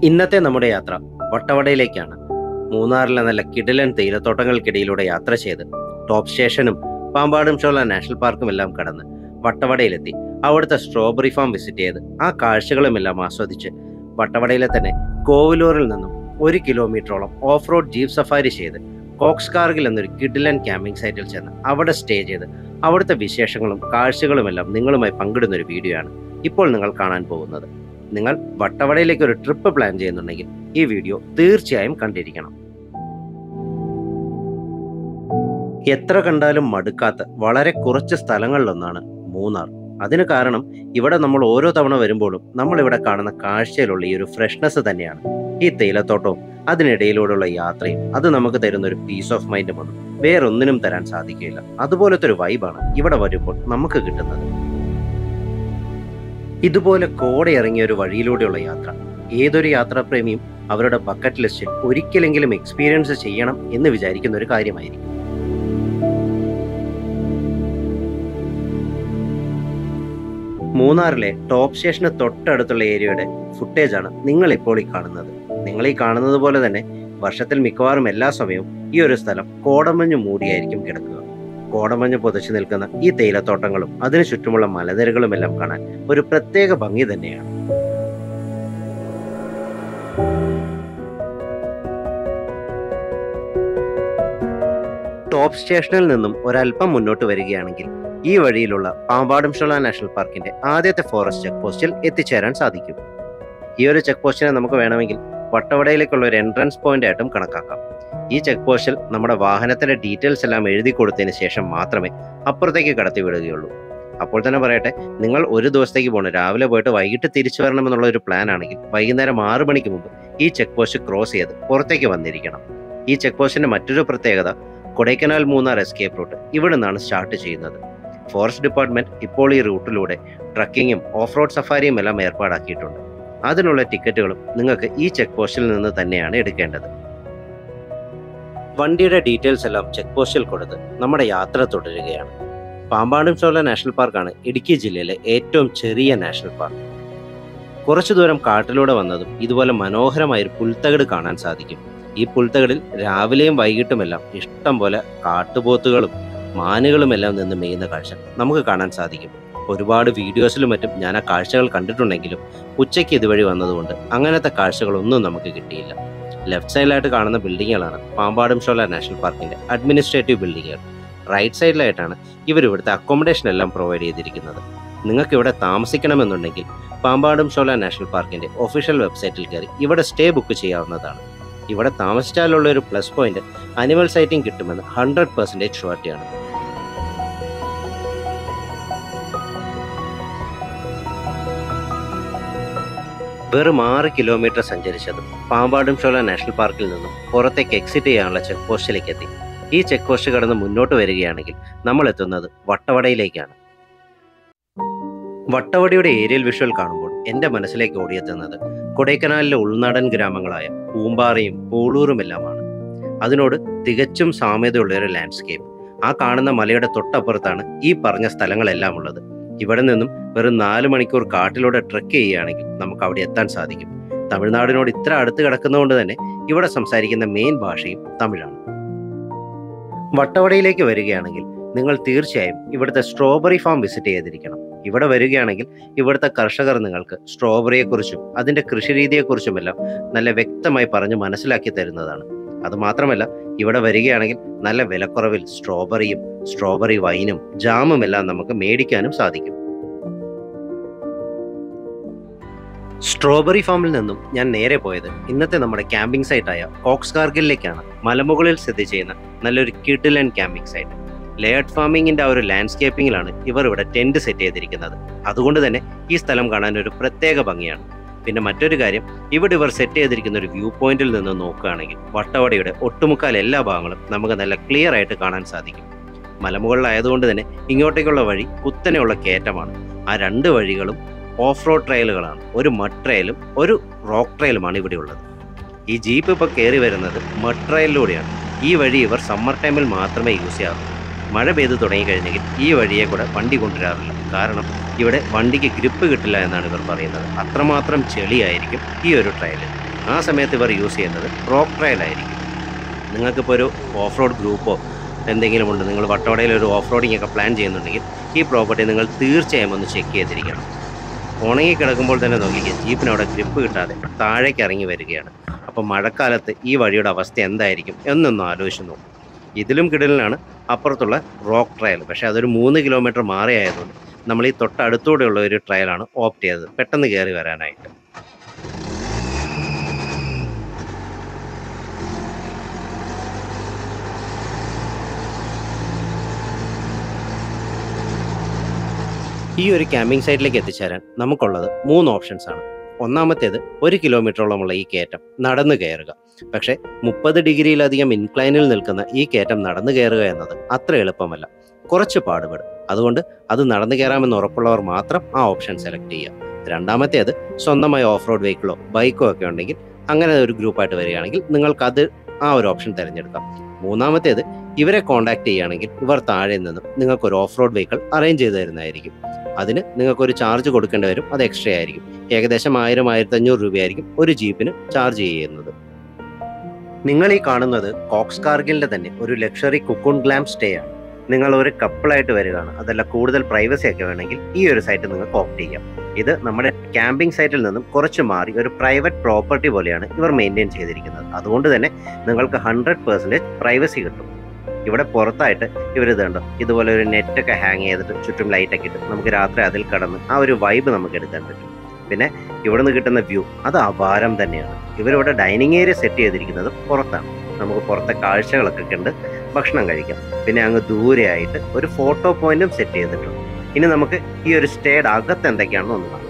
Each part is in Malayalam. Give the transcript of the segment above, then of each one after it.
ഇന്നത്തെ നമ്മുടെ യാത്ര വട്ടവടയിലേക്കാണ് മൂന്നാറിലെ നല്ല കിടിലൻ തേയിലത്തോട്ടങ്ങൾക്കിടയിലൂടെ യാത്ര ചെയ്ത് ടോപ്പ് സ്റ്റേഷനും പാമ്പാടും ഷോള നാഷണൽ പാർക്കും എല്ലാം കടന്ന് വട്ടവടയിലെത്തി അവിടുത്തെ സ്ട്രോബെറി ഫാം വിസിറ്റ് ചെയ്ത് ആ കാഴ്ചകളുമെല്ലാം ആസ്വദിച്ച് വട്ടവടയിലെ തന്നെ കോവിലൂരിൽ നിന്നും ഒരു കിലോമീറ്ററോളം ഓഫ് റോഡ് ജീപ്പ് സഫാരി ചെയ്ത് കോക്സ് കാർഗിൽ എന്നൊരു കിഡിലൻ ക്യാമ്പിംഗ് സൈറ്റിൽ ചെന്ന് അവിടെ സ്റ്റേ ചെയ്ത് അവിടുത്തെ വിശേഷങ്ങളും കാഴ്ചകളുമെല്ലാം നിങ്ങളുമായി പങ്കിടുന്ന ഒരു വീഡിയോ ആണ് ഇപ്പോൾ നിങ്ങൾ കാണാൻ പോകുന്നത് നിങ്ങൾ വട്ടവടയിലേക്ക് ഒരു ട്രിപ്പ് പ്ലാൻ ചെയ്യുന്നുണ്ടെങ്കിൽ ഈ വീഡിയോ തീർച്ചയായും കണ്ടിരിക്കണം എത്ര കണ്ടാലും മടുക്കാത്ത വളരെ കുറച്ച് സ്ഥലങ്ങളിലൊന്നാണ് മൂന്നാർ അതിന് കാരണം ഇവിടെ നമ്മൾ ഓരോ തവണ വരുമ്പോഴും നമ്മൾ ഇവിടെ കാണുന്ന കാഴ്ചയിലുള്ള ഈ ഒരു ഫ്രഷ്നെസ് തന്നെയാണ് ഈ തേയിലത്തോട്ടവും അതിനിടയിലൂടെയുള്ള യാത്രയും അത് നമുക്ക് തരുന്ന ഒരു പീസ് ഓഫ് മൈൻഡും ഒന്നും വേറൊന്നിനും തരാൻ സാധിക്കില്ല അതുപോലത്തെ ഒരു വൈബാണ് ഇവിടെ വരുമ്പോൾ നമുക്ക് കിട്ടുന്നത് ഇതുപോലെ കോടെ ഇറങ്ങിയ ഒരു വഴിയിലൂടെയുള്ള യാത്ര ഏതൊരു യാത്രാപ്രേമിയും അവരുടെ ബക്കറ്റ് ലിസ്റ്റിൽ ഒരിക്കലെങ്കിലും എക്സ്പീരിയൻസ് ചെയ്യണം എന്ന് വിചാരിക്കുന്ന ഒരു കാര്യമായിരിക്കും മൂന്നാറിലെ ടോപ്പ് സ്റ്റേഷന് തൊട്ടടുത്തുള്ള ഏരിയയുടെ ഫുട്ടേജാണ് നിങ്ങൾ ഇപ്പോൾ ഈ കാണുന്നത് നിങ്ങൾ ഈ കാണുന്നത് പോലെ തന്നെ വർഷത്തിൽ മിക്കവാറും എല്ലാ സമയവും ഈ ഒരു സ്ഥലം കോടമഞ്ഞ് മൂടിയായിരിക്കും കിടക്കുക കോടമഞ്ഞ് പുതച്ചു നിൽക്കുന്ന ഈ തേയിലത്തോട്ടങ്ങളും അതിനു ചുറ്റുമുള്ള മലനിരകളും എല്ലാം കാണാൻ ഒരു പ്രത്യേക ഭംഗി തന്നെയാണ് ടോപ്പ് സ്റ്റേഷനിൽ നിന്നും ഒരല്പം മുന്നോട്ട് വരികയാണെങ്കിൽ ഈ വഴിയിലുള്ള പാമ്പാടും ഷോള നാഷണൽ പാർക്കിന്റെ ആദ്യത്തെ ഫോറസ്റ്റ് ചെക്ക് പോസ്റ്റിൽ എത്തിച്ചേരാൻ സാധിക്കും ഈ ഒരു ചെക്ക് പോസ്റ്റിനെ നമുക്ക് വേണമെങ്കിൽ വട്ടവടയിലേക്കുള്ള ഒരു എൻട്രൻസ് പോയിന്റ് ആയിട്ടും കണക്കാക്കാം ഈ ചെക്ക് പോസ്റ്റിൽ നമ്മുടെ വാഹനത്തിന്റെ ഡീറ്റെയിൽസ് എല്ലാം എഴുതി കൊടുത്തതിന് ശേഷം മാത്രമേ അപ്പുറത്തേക്ക് കടത്തി വിടുകയുള്ളൂ അപ്പോൾ തന്നെ പറയട്ടെ നിങ്ങൾ ഒരു ദിവസത്തേക്ക് പോകണം രാവിലെ പോയിട്ട് വൈകിട്ട് തിരിച്ചു വരണമെന്നുള്ള ഒരു പ്ലാൻ ആണെങ്കിൽ വൈകുന്നേരം ആറ് മണിക്ക് മുമ്പ് ഈ ചെക്ക് പോസ്റ്റ് ക്രോസ് ചെയ്ത് പുറത്തേക്ക് വന്നിരിക്കണം ഈ ചെക്ക് പോസ്റ്റിന്റെ മറ്റൊരു പ്രത്യേകത കൊടൈക്കനാൽ മൂന്നാർ എസ്കേപ്പ് റൂട്ട് ഇവിടെ നിന്നാണ് സ്റ്റാർട്ട് ചെയ്യുന്നത് ഫോറസ്റ്റ് ഡിപ്പാർട്ട്മെന്റ് ഇപ്പോൾ ഈ റൂട്ടിലൂടെ ട്രക്കിങ്ങും ഓഫ് റോഡ് സഫാരിയും എല്ലാം ഏർപ്പാടാക്കിയിട്ടുണ്ട് അതിനുള്ള ടിക്കറ്റുകളും നിങ്ങൾക്ക് ഈ ചെക്ക് പോസ്റ്റിൽ നിന്ന് തന്നെയാണ് എടുക്കേണ്ടത് വണ്ടിയുടെ ഡീറ്റെയിൽസ് എല്ലാം ചെക്ക് പോസ്റ്റിൽ കൊടുത്ത് നമ്മുടെ യാത്ര തുടരുകയാണ് പാമ്പാടും ചോല നാഷണൽ പാർക്കാണ് ഇടുക്കി ജില്ലയിലെ ഏറ്റവും ചെറിയ നാഷണൽ പാർക്ക് കുറച്ചു ദൂരം കാട്ടിലൂടെ വന്നതും ഇതുപോലെ മനോഹരമായ ഒരു പുൽത്തകട് കാണാൻ സാധിക്കും ഈ പുൽത്തകടിൽ രാവിലെയും വൈകിട്ടുമെല്ലാം ഇഷ്ടം പോലെ കാട്ടുപോത്തുകളും മാനുകളും എല്ലാം നിന്ന് മെയ്യുന്ന കാഴ്ച നമുക്ക് കാണാൻ സാധിക്കും ഒരുപാട് വീഡിയോസിലും മറ്റും ഞാൻ ആ കാഴ്ചകൾ കണ്ടിട്ടുണ്ടെങ്കിലും ഉച്ചയ്ക്ക് ഇതുവഴി വന്നതുകൊണ്ട് അങ്ങനത്തെ കാഴ്ചകളൊന്നും നമുക്ക് കിട്ടിയില്ല ലെഫ്റ്റ് സൈഡിലായിട്ട് കാണുന്ന ബിൽഡിങ്ങുകളാണ് പാമ്പാടും ഷോല നാഷണൽ പാർക്കിന്റെ അഡ്മിനിസ്ട്രേറ്റീവ് ബിൽഡിങ്ങുകൾ റൈറ്റ് സൈഡിലായിട്ടാണ് ഇവർ ഇവിടുത്തെ അക്കോമഡേഷൻ എല്ലാം പ്രൊവൈഡ് ചെയ്തിരിക്കുന്നത് നിങ്ങൾക്ക് ഇവിടെ താമസിക്കണമെന്നുണ്ടെങ്കിൽ പാമ്പാടും ഷോല നാഷണൽ പാർക്കിന്റെ ഒഫീഷ്യൽ വെബ്സൈറ്റിൽ കയറി ഇവിടെ സ്റ്റേ ബുക്ക് ചെയ്യാവുന്നതാണ് ഇവിടെ താമസിച്ചാലുള്ള ഒരു പ്ലസ് പോയിന്റ് അനിമൽ സൈറ്റിംഗ് കിട്ടുമെന്ന് ഹൺഡ്രഡ് പെർസെൻറ്റേജ് ഷുവർട്ടിയാണ് വെറും ആറ് കിലോമീറ്റർ സഞ്ചരിച്ചതും പാമ്പാടും ഷോല നാഷണൽ പാർക്കിൽ നിന്നും പുറത്തേക്ക് എക്സിറ്റ് ചെയ്യാനുള്ള ചെക്ക് പോസ്റ്റിലേക്ക് എത്തി ഈ ചെക്ക് പോസ്റ്റ് കടന്ന് മുന്നോട്ട് വരികയാണെങ്കിൽ നമ്മൾ എത്തുന്നത് വട്ടവടയിലേക്കാണ് വട്ടവടയുടെ ഏരിയൽ വിഷ്വൽ കാണുമ്പോൾ എൻ്റെ മനസ്സിലേക്ക് ഓടിയെത്തുന്നത് കൊടൈക്കനാലിലെ ഉൾനാടൻ ഗ്രാമങ്ങളായ പൂമ്പാറയും പൂളൂറുമെല്ലാമാണ് അതിനോട് തികച്ചും സാമ്യതയുള്ള ഒരു ലാൻഡ്സ്കേപ്പ് ആ കാണുന്ന മലയുടെ തൊട്ടപ്പുറത്താണ് ഈ പറഞ്ഞ സ്ഥലങ്ങളെല്ലാം ഉള്ളത് ഇവിടെ നിന്നും വെറും നാല് മണിക്കൂർ കാട്ടിലൂടെ ട്രെക്ക് ചെയ്യുകയാണെങ്കിൽ നമുക്ക് അവിടെ എത്താൻ സാധിക്കും തമിഴ്നാടിനോട് ഇത്ര അടുത്ത് കിടക്കുന്നതുകൊണ്ട് തന്നെ ഇവിടെ സംസാരിക്കുന്ന മെയിൻ ഭാഷയും തമിഴാണ് വട്ടവടയിലേക്ക് വരികയാണെങ്കിൽ നിങ്ങൾ തീർച്ചയായും ഇവിടുത്തെ സ്ട്രോബെറി ഫാം വിസിറ്റ് ചെയ്തിരിക്കണം ഇവിടെ വരികയാണെങ്കിൽ ഇവിടുത്തെ കർഷകർ നിങ്ങൾക്ക് സ്ട്രോബെറിയെക്കുറിച്ചും അതിന്റെ കൃഷിരീതിയെക്കുറിച്ചുമെല്ലാം നല്ല വ്യക്തമായി പറഞ്ഞ് മനസ്സിലാക്കി തരുന്നതാണ് അതുമാത്രമല്ല ഇവിടെ വരികയാണെങ്കിൽ നല്ല വിലക്കുറവിൽ സ്ട്രോബെറിയും സ്ട്രോബെറി വൈനും ജാമും എല്ലാം നമുക്ക് മേടിക്കാനും സാധിക്കും സ്ട്രോബെറി ഫാമിൽ നിന്നും ഞാൻ നേരെ പോയത് ഇന്നത്തെ നമ്മുടെ ക്യാമ്പിംഗ് സൈറ്റായ കോക്സ് കാർഗിലിലേക്കാണ് മലമുകളിൽ സ്ഥിതി ചെയ്യുന്ന നല്ലൊരു കിഡിലൻ ക്യാമ്പിംഗ് സൈറ്റ് ലേഔട്ട് ഫാമിങ്ങിന്റെ ആ ഒരു ലാൻഡ്സ്കേപ്പിംഗിലാണ് ഇവർ ഇവിടെ ടെന്റ് സെറ്റ് ചെയ്തിരിക്കുന്നത് അതുകൊണ്ട് തന്നെ ഈ സ്ഥലം കാണാൻ ഒരു പ്രത്യേക ഭംഗിയാണ് പിന്നെ മറ്റൊരു കാര്യം ഇവിടെ ഇവർ സെറ്റ് ചെയ്തിരിക്കുന്ന ഒരു വ്യൂ പോയിന്റിൽ നിന്ന് നോക്കുകയാണെങ്കിൽ വട്ടവടയുടെ ഒട്ടുമുക്കാൽ എല്ലാ ഭാഗങ്ങളും നമുക്ക് നല്ല ക്ലിയർ ആയിട്ട് കാണാൻ സാധിക്കും മലമുകളിലായതുകൊണ്ട് തന്നെ ഇങ്ങോട്ടേക്കുള്ള വഴി കുത്തനെയുള്ള കയറ്റമാണ് ആ രണ്ട് വഴികളും ഓഫ് റോഡ് ട്രയലുകളാണ് ഒരു മഡ് ട്രയലും ഒരു റോക്ക് ട്രയലുമാണ് ഇവിടെ ഉള്ളത് ഈ ജീപ്പ് ഇപ്പോൾ കയറി വരുന്നത് മഡ് ട്രയലിലൂടെയാണ് ഈ വഴി ഇവർ സമ്മർ ടൈമിൽ മാത്രമേ യൂസ് ചെയ്യാറുള്ളൂ മഴ പെയ്ത് തുടങ്ങിക്കഴിഞ്ഞെങ്കിൽ ഈ വഴിയെ കൂടെ വണ്ടി കൊണ്ടുവരാറില്ല കാരണം ഇവിടെ വണ്ടിക്ക് ഗ്രിപ്പ് കിട്ടില്ല എന്നാണ് ഇവർ പറയുന്നത് അത്രമാത്രം ചെളിയായിരിക്കും ഈ ഒരു ട്രയലിൽ ആ സമയത്ത് ഇവർ യൂസ് ചെയ്യുന്നത് റോക്ക് ട്രയൽ ആയിരിക്കും നിങ്ങൾക്കിപ്പോൾ ഒരു ഓഫ് റോഡ് ഗ്രൂപ്പോ എന്തെങ്കിലും ഉണ്ട് നിങ്ങൾ വട്ടവടയിൽ ഒരു ഓഫ് റോഡിംഗ് ഒക്കെ പ്ലാൻ ചെയ്യുന്നുണ്ടെങ്കിൽ ഈ പ്രോപ്പർട്ടി നിങ്ങൾ തീർച്ചയായും ഒന്ന് ചെക്ക് ചെയ്തിരിക്കണം ഉണങ്ങി കിടക്കുമ്പോൾ തന്നെ നോക്കിക്കുക ജീപ്പിന് അവിടെ ഗ്രിപ്പ് കിട്ടാതെ താഴേക്ക് ഇറങ്ങി വരികയാണ് അപ്പോൾ മഴക്കാലത്ത് ഈ വഴിയുടെ അവസ്ഥ എന്തായിരിക്കും എന്നൊന്ന് ആലോചിച്ച് നോക്കും ഇതിലും കിടലിനാണ് അപ്പുറത്തുള്ള റോക്ക് ട്രയൽ പക്ഷേ അതൊരു മൂന്ന് കിലോമീറ്റർ മാറി ആയതുകൊണ്ട് നമ്മൾ ഈ തൊട്ടടുത്തൂടെയുള്ള ഒരു ട്രയലാണ് ഓപ്റ്റ് ചെയ്തത് പെട്ടെന്ന് കയറി വരാനായിട്ട് ഈ ഒരു ക്യാമ്പിംഗ് സൈറ്റിലേക്ക് എത്തിച്ചേരാൻ നമുക്കുള്ളത് മൂന്ന് ഓപ്ഷൻസ് ആണ് ഒന്നാമത്തേത് ഒരു കിലോമീറ്ററോളമുള്ള ഈ കയറ്റം നടന്നു കയറുക പക്ഷേ മുപ്പത് ഡിഗ്രിയിലധികം ഇൻക്ലൈനിൽ നിൽക്കുന്ന ഈ കയറ്റം നടന്നു കയറുക എന്നത് അത്ര എളുപ്പമല്ല കുറച്ച് പാടുപെടും അതുകൊണ്ട് അത് നടന്നു കയറാമെന്ന് ഉറപ്പുള്ളവർ മാത്രം ആ ഓപ്ഷൻ സെലക്ട് ചെയ്യുക രണ്ടാമത്തേത് സ്വന്തമായി ഓഫ് റോഡ് വെഹിക്കിളോ ബൈക്കോ ഒക്കെ ഉണ്ടെങ്കിൽ അങ്ങനെ ഒരു ഗ്രൂപ്പായിട്ട് വരികയാണെങ്കിൽ നിങ്ങൾക്ക് അത് ആ ഒരു ഓപ്ഷൻ തിരഞ്ഞെടുക്കാം മൂന്നാമത്തേത് ഇവരെ കോൺടാക്ട് ചെയ്യുകയാണെങ്കിൽ ഇവർ താഴെ നിന്നും നിങ്ങൾക്ക് ഒരു ഓഫ് റോഡ് വെഹിക്കിൾ അറേഞ്ച് ചെയ്ത് തരുന്നതായിരിക്കും അതിന് നിങ്ങൾക്കൊരു ചാർജ് കൊടുക്കേണ്ടി വരും അത് എക്സ്ട്രാ ആയിരിക്കും ഏകദേശം ആയിരം ആയിരത്തി അഞ്ഞൂറ് രൂപയായിരിക്കും ഒരു ജീപ്പിന് ചാർജ് ചെയ്യുന്നത് നിങ്ങൾ ഈ കാണുന്നത് കോക്സ് കാർഗിലിന്റെ തന്നെ ഒരു ലക്ഷറി കുക്കുൺ ഗ്ലാം സ്റ്റേ ആണ് നിങ്ങൾ ഒരു കപ്പിളായിട്ട് വരികയാണ് അതല്ല കൂടുതൽ പ്രൈവസി ഒക്കെ വേണമെങ്കിൽ ഈ ഒരു സൈറ്റ് നിങ്ങൾക്ക് ഓപ്റ്റ് ചെയ്യാം ഇത് നമ്മുടെ ക്യാമ്പിംഗ് സൈറ്റിൽ നിന്നും കുറച്ച് മാറി ഒരു പ്രൈവറ്റ് പ്രോപ്പർട്ടി പോലെയാണ് ഇവർ മെയിൻറ്റെയിൻ ചെയ്തിരിക്കുന്നത് അതുകൊണ്ട് തന്നെ നിങ്ങൾക്ക് ഹൺഡ്രഡ് പെർസെൻറ്റേജ് പ്രൈവസി കിട്ടും ഇവിടെ പുറത്തായിട്ട് ഇവർ ഇതുണ്ടോ ഇതുപോലെ ഒരു നെറ്റൊക്കെ ഹാങ് ചെയ്തിട്ട് ചുറ്റും ലൈറ്റൊക്കെ ഇട്ട് നമുക്ക് രാത്രി അതിൽ കടന്ന് ആ ഒരു വൈബ് നമുക്ക് എടുക്കാൻ പറ്റും പിന്നെ ഇവിടെ നിന്ന് കിട്ടുന്ന വ്യൂ അത് അപാരം തന്നെയാണ് ഇവരിവിടെ ഡൈനിങ് ഏരിയ സെറ്റ് ചെയ്തിരിക്കുന്നത് പുറത്താണ് നമുക്ക് പുറത്തെ കാഴ്ചകളൊക്കെ കണ്ട് ഭക്ഷണം കഴിക്കാം പിന്നെ അങ്ങ് ദൂരെയായിട്ട് ഒരു ഫോട്ടോ പോയിന്റും സെറ്റ് ചെയ്തിട്ടുണ്ട് ഇനി നമുക്ക് ഈ ഒരു സ്റ്റേയുടെ അകത്ത് എന്തൊക്കെയാണെന്ന് ഒന്ന് കാണാം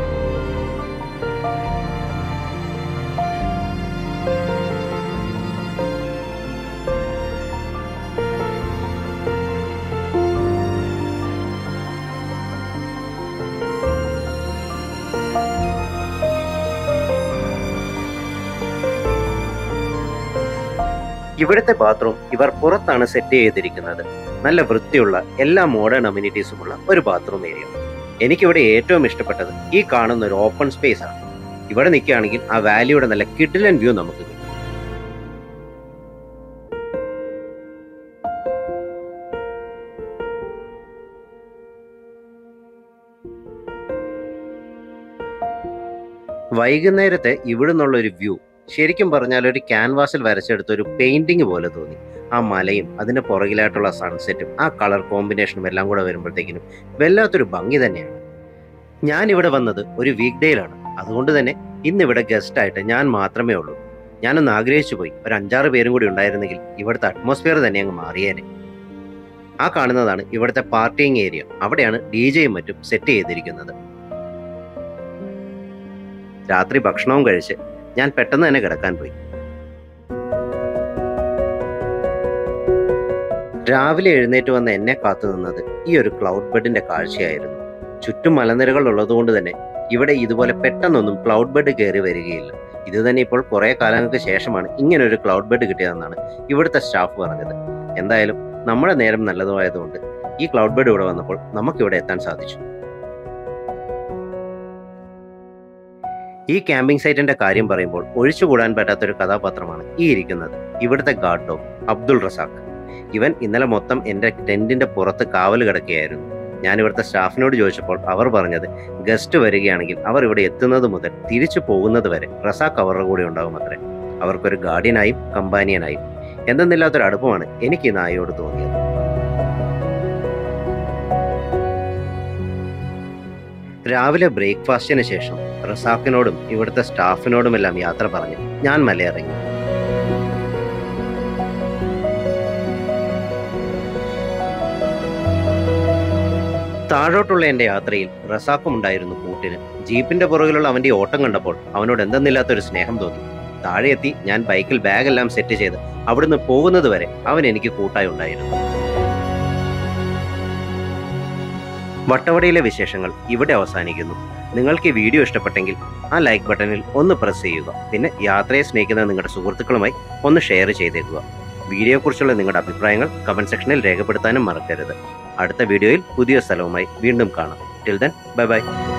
ഇവിടുത്തെ ബാത്റൂം ഇവർ പുറത്താണ് സെറ്റ് ചെയ്തിരിക്കുന്നത് നല്ല വൃത്തിയുള്ള എല്ലാ മോഡേൺ അമ്യൂണിറ്റീസുമുള്ള ഒരു ബാത്റൂം ഏരിയ എനിക്കിവിടെ ഏറ്റവും ഇഷ്ടപ്പെട്ടത് ഈ കാണുന്ന ഒരു ഓപ്പൺ സ്പേസ് ആണ് ഇവിടെ നിൽക്കുകയാണെങ്കിൽ ആ വാലിയുടെ നല്ല കിഡിലൻ വ്യൂ നമുക്ക് കിട്ടും വൈകുന്നേരത്തെ ഇവിടെ നിന്നുള്ള ഒരു വ്യൂ ശരിക്കും പറഞ്ഞാൽ ഒരു ക്യാൻവാസിൽ വരച്ചെടുത്ത ഒരു പെയിന്റിംഗ് പോലെ തോന്നി ആ മലയും അതിന്റെ പുറകിലായിട്ടുള്ള സൺസെറ്റും ആ കളർ കോമ്പിനേഷനും എല്ലാം കൂടെ വരുമ്പോഴത്തേക്കിനും വല്ലാത്തൊരു ഭംഗി തന്നെയാണ് ഞാൻ ഇവിടെ വന്നത് ഒരു വീക്ക് ഡേയിലാണ് അതുകൊണ്ട് തന്നെ ഇന്നിവിടെ ഗസ്റ്റ് ആയിട്ട് ഞാൻ മാത്രമേ ഉള്ളൂ ഞാനൊന്ന് ആഗ്രഹിച്ചു പോയി ഒരു അഞ്ചാറ് പേരും കൂടി ഉണ്ടായിരുന്നെങ്കിൽ ഇവിടുത്തെ അറ്റ്മോസ്ഫിയർ തന്നെ അങ്ങ് മാറിയേനെ ആ കാണുന്നതാണ് ഇവിടുത്തെ പാർട്ടിയിങ് ഏരിയ അവിടെയാണ് ഡി ജെയും മറ്റും സെറ്റ് ചെയ്തിരിക്കുന്നത് രാത്രി ഭക്ഷണവും കഴിച്ച് ഞാൻ പെട്ടെന്ന് തന്നെ കിടക്കാൻ പോയി രാവിലെ എഴുന്നേറ്റ് വന്ന എന്നെ കാത്തു നിന്നത് ഈ ഒരു ക്ലൗഡ് ബെഡിന്റെ കാഴ്ചയായിരുന്നു ചുറ്റും മലനിരകൾ ഉള്ളതുകൊണ്ട് തന്നെ ഇവിടെ ഇതുപോലെ പെട്ടെന്നൊന്നും ക്ലൗഡ് ബെഡ് കയറി വരികയില്ല ഇത് തന്നെ ഇപ്പോൾ കുറെ കാലങ്ങൾക്ക് ശേഷമാണ് ഇങ്ങനെ ഒരു ക്ലൗഡ് ബെഡ് കിട്ടിയതെന്നാണ് ഇവിടുത്തെ സ്റ്റാഫ് പറഞ്ഞത് എന്തായാലും നമ്മുടെ നേരം നല്ലതുമായതുകൊണ്ട് ഈ ക്ലൗഡ് ബെഡ് ഇവിടെ വന്നപ്പോൾ നമുക്കിവിടെ എത്താൻ സാധിച്ചു ഈ ക്യാമ്പിംഗ് സൈറ്റിന്റെ കാര്യം പറയുമ്പോൾ ഒഴിച്ചുകൂടാൻ പറ്റാത്തൊരു കഥാപാത്രമാണ് ഈ ഇരിക്കുന്നത് ഇവിടുത്തെ ഗാർഡ് ഡോഗ് അബ്ദുൾ റസാഖ് ഇവൻ ഇന്നലെ മൊത്തം എൻ്റെ ടെന്റിന്റെ പുറത്ത് കാവൽ കിടക്കുകയായിരുന്നു ഞാൻ ഇവിടുത്തെ സ്റ്റാഫിനോട് ചോദിച്ചപ്പോൾ അവർ പറഞ്ഞത് ഗസ്റ്റ് വരികയാണെങ്കിൽ അവർ ഇവിടെ എത്തുന്നത് മുതൽ തിരിച്ചു പോകുന്നത് വരെ റസാഖ് അവരുടെ കൂടെ ഉണ്ടാകും അത്രേ അവർക്കൊരു ഗാർഡിയനായും കമ്പാനിയനായും എന്തെന്നില്ലാത്തൊരു അടുപ്പമാണ് എനിക്ക് ഈ നായയോട് തോന്നിയത് രാവിലെ ബ്രേക്ക്ഫാസ്റ്റിന് ശേഷം റസാഖിനോടും ഇവിടുത്തെ സ്റ്റാഫിനോടുമെല്ലാം യാത്ര പറഞ്ഞ് ഞാൻ മലയിറങ്ങി താഴോട്ടുള്ള എന്റെ യാത്രയിൽ റസാഖും ഉണ്ടായിരുന്നു കൂട്ടിന് ജീപ്പിന്റെ പുറകിലുള്ള അവന്റെ ഓട്ടം കണ്ടപ്പോൾ അവനോട് എന്തെന്നില്ലാത്തൊരു സ്നേഹം തോന്നി താഴെ എത്തി ഞാൻ ബൈക്കിൽ ബാഗെല്ലാം സെറ്റ് ചെയ്ത് അവിടുന്ന് പോകുന്നത് വരെ അവൻ എനിക്ക് കൂട്ടായി ഉണ്ടായിരുന്നു വട്ടവടയിലെ വിശേഷങ്ങൾ ഇവിടെ അവസാനിക്കുന്നു നിങ്ങൾക്ക് ഈ വീഡിയോ ഇഷ്ടപ്പെട്ടെങ്കിൽ ആ ലൈക്ക് ബട്ടണിൽ ഒന്ന് പ്രസ് ചെയ്യുക പിന്നെ യാത്രയെ സ്നേഹിക്കുന്ന നിങ്ങളുടെ സുഹൃത്തുക്കളുമായി ഒന്ന് ഷെയർ ചെയ്തേക്കുക വീഡിയോയെക്കുറിച്ചുള്ള നിങ്ങളുടെ അഭിപ്രായങ്ങൾ കമന്റ് സെക്ഷനിൽ രേഖപ്പെടുത്താനും മറക്കരുത് അടുത്ത വീഡിയോയിൽ പുതിയ സ്ഥലവുമായി വീണ്ടും കാണാം ടിൽ ദെൻ ബൈ ബൈ